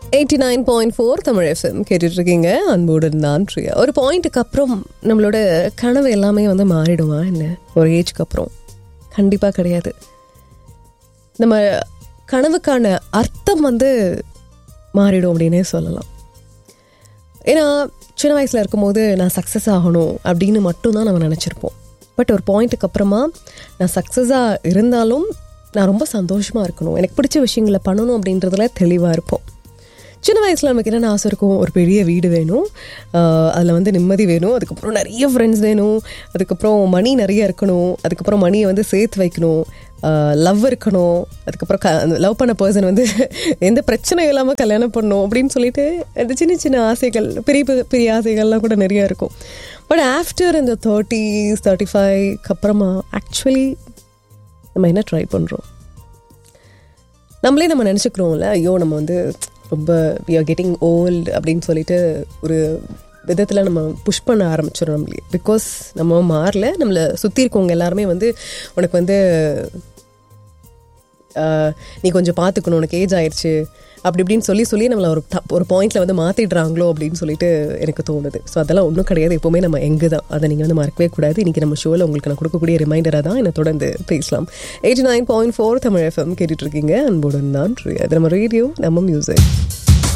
eighty nine point four Tamil FM கேட்டுட்டு இருக்கீங்க அன்போடு நான் பிரியா ஒரு பாயிண்ட்டுக்கு அப்புறம் நம்மளோட கனவு எல்லாமே வந்து மாறிடுமா என்ன ஒரு ஏஜ்க்கு அப்புறம் கண்டிப்பாக கிடையாது நம்ம கனவுக்கான அர்த்தம் வந்து மாறிடும் அப்படின்னே சொல்லலாம் ஏன்னா சின்ன வயசில் இருக்கும்போது நான் சக்ஸஸ் ஆகணும் அப்படின்னு மட்டும்தான் நம்ம நினச்சிருப்போம் பட் ஒரு பாயிண்ட்டுக்கு அப்புறமா நான் சக்ஸஸாக இருந்தாலும் நான் ரொம்ப சந்தோஷமாக இருக்கணும் எனக்கு பிடிச்ச விஷயங்களை பண்ணணும் அப்படின்றதுல தெளிவாக இருப்போம் சின்ன வயசில் நமக்கு என்னென்ன ஆசை இருக்கும் ஒரு பெரிய வீடு வேணும் அதில் வந்து நிம்மதி வேணும் அதுக்கப்புறம் நிறைய ஃப்ரெண்ட்ஸ் வேணும் அதுக்கப்புறம் மணி நிறைய இருக்கணும் அதுக்கப்புறம் மணியை வந்து சேர்த்து வைக்கணும் லவ் இருக்கணும் அதுக்கப்புறம் க லவ் பண்ண பர்சன் வந்து எந்த பிரச்சனையும் இல்லாமல் கல்யாணம் பண்ணணும் அப்படின்னு சொல்லிட்டு அந்த சின்ன சின்ன ஆசைகள் பெரிய பெரிய பெரிய ஆசைகள்லாம் கூட நிறையா இருக்கும் பட் ஆஃப்டர் இந்த தேர்ட்டிஸ் தேர்ட்டி ஃபைவ்க்கு அப்புறமா ஆக்சுவலி நம்ம என்ன ட்ரை பண்ணுறோம் நம்மளே நம்ம நினச்சிக்கிறோம்ல ஐயோ நம்ம வந்து ரொம்ப வி ஆர் கெட்டிங் ஓல்டு அப்படின்னு சொல்லிட்டு ஒரு விதத்தில் நம்ம புஷ் பண்ண ஆரம்பிச்சிடும் நம்மளே பிகாஸ் நம்ம மாறல நம்மளை சுற்றி இருக்கவங்க எல்லாருமே வந்து உனக்கு வந்து நீ கொஞ்சம் பார்த்துக்கணும் உனக்கு ஏஜ் ஆயிடுச்சு அப்படி இப்படின்னு சொல்லி சொல்லி நம்மளை ஒரு த ஒரு பாயிண்ட்டில் வந்து மாற்றிடுறாங்களோ அப்படின்னு சொல்லிட்டு எனக்கு தோணுது ஸோ அதெல்லாம் ஒன்றும் கிடையாது எப்போவுமே நம்ம எங்கே தான் அதை நீங்கள் வந்து மறக்கவே கூடாது இன்றைக்கி நம்ம ஷோவில் உங்களுக்கு நான் கொடுக்கக்கூடிய ரிமைண்டராக தான் என்னை தொடர்ந்து பேசலாம் eighty nine point four Tamil FM கேட்டுட்ருக்கீங்க அன்போடு நான் இது நம்ம ரேடியோ நம்ம மியூசிக்